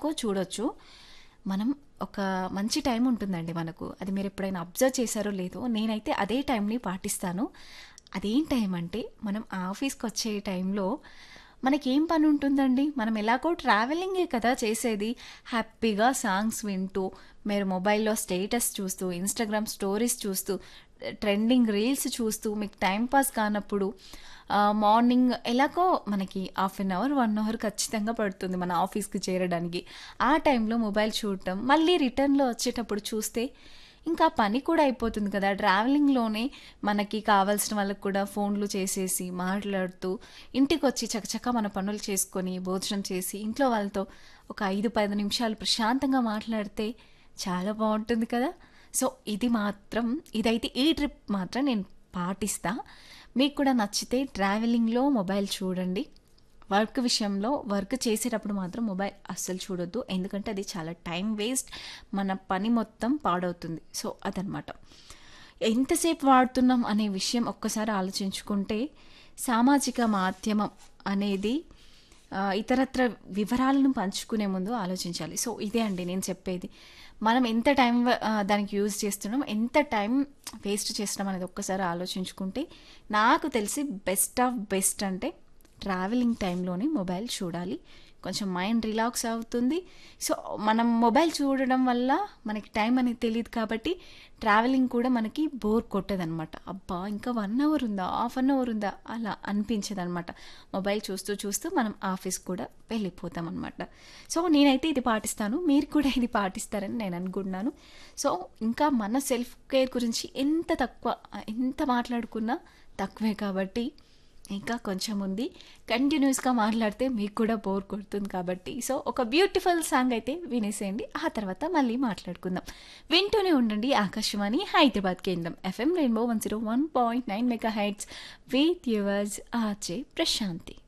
వరకో చూడొచ్చు మనం ఒక మంచి టైం ఉంటుందండి మనకు అది మీరు ఎప్పుడైనా అబ్జర్వ్ చేశారో లేదో నేనైతే అదే టైంని పాటిస్తాను అదేం టైం అంటే మనం ఆఫీస్కి వచ్చే టైంలో మనకేం పని ఉంటుందండి మనం ఎలాగో ట్రావెలింగే కదా చేసేది హ్యాపీగా సాంగ్స్ వింటూ మీరు మొబైల్లో స్టేటస్ చూస్తూ ఇన్స్టాగ్రామ్ స్టోరీస్ చూస్తూ ట్రెండింగ్ రీల్స్ చూస్తూ మీకు టైం పాస్ కానప్పుడు ఆ, మార్నింగ్ ఎలాగో మనకి half an hour one hour ఖచ్చితంగా పడుతుంది మన ఆఫీస్కి చేరడానికి ఆ టైంలో మొబైల్ చూడటం మళ్ళీ రిటర్న్లో వచ్చేటప్పుడు చూస్తే ఇంకా పని కూడా అయిపోతుంది కదా ట్రావెలింగ్లోనే మనకి కావాల్సిన వాళ్ళకి కూడా ఫోన్లు చేసేసి మాట్లాడుతూ ఇంటికి వచ్చి చకచక మన పనులు చేసుకొని భోజనం చేసి ఇంట్లో వాళ్ళతో ఒక ఐదు పది నిమిషాలు ప్రశాంతంగా మాట్లాడితే చాలా బాగుంటుంది కదా సో ఇది మాత్రం ఇదైతే ఈ ట్రిప్ మాత్రం నేను పాటిస్తా మీకు కూడా నచ్చితే ట్రావెలింగ్లో మొబైల్ చూడండి వర్క్ విషయంలో వర్క్ చేసేటప్పుడు మాత్రం మొబైల్ అస్సలు చూడొద్దు ఎందుకంటే అది చాలా టైం వేస్ట్ మన పని మొత్తం పాడవుతుంది సో అదనమాట ఎంతసేపు వాడుతున్నాం అనే విషయం ఒక్కసారి ఆలోచించుకుంటే సామాజిక మాధ్యమం అనేది ఆ, ఇతరత్ర వివరాలను పంచుకునే ముందు ఆలోచించాలి సో ఇదే అండి నేను చెప్పేది మనం ఎంత టైం ఆ, దానికి యూజ్ చేస్తున్నాం ఎంత టైం వేస్ట్ చేస్తున్నాం అనేది ఒక్కసారి ఆలోచించుకుంటే నాకు తెలిసి బెస్ట్ ఆఫ్ బెస్ట్ అంటే ట్రావెలింగ్ టైంలోనే మొబైల్ చూడాలి కొంచెం మైండ్ రిలాక్స్ అవుతుంది సో మనం మొబైల్ చూడడం వల్ల మనకి టైం అనేది తెలియదు కాబట్టి ట్రావెలింగ్ కూడా మనకి బోర్ కొట్టదనమాట అబ్బా ఇంకా వన్ అవర్ ఉందా హాఫ్ అన్ అవర్ ఉందా అలా అనిపించదనమాట మొబైల్ చూస్తూ చూస్తూ మనం ఆఫీస్ కూడా వెళ్ళిపోతాం అనమాట సో నేనైతే ఇది పాటిస్తాను మీరు కూడా ఇది పాటిస్తారని నేను అనుకుంటున్నాను సో ఇంకా మన సెల్ఫ్ కేర్ గురించి ఎంత తక్కువ ఎంత మాట్లాడుకున్నా తక్కువే కాబట్టి ఇంకా కొంచెం ఉంది కంటిన్యూస్గా మాట్లాడితే మీకు కూడా బోర్ కొడుతుంది కాబట్టి సో ఒక బ్యూటిఫుల్ సాంగ్ అయితే వినేసేయండి ఆ తర్వాత మళ్ళీ మాట్లాడుకుందాం వింటూనే ఉండండి ఆకాశవాణి హైదరాబాద్ కేంద్రం FM rainbow one zero one point nine mega heights with yours ఆచే ప్రశాంతి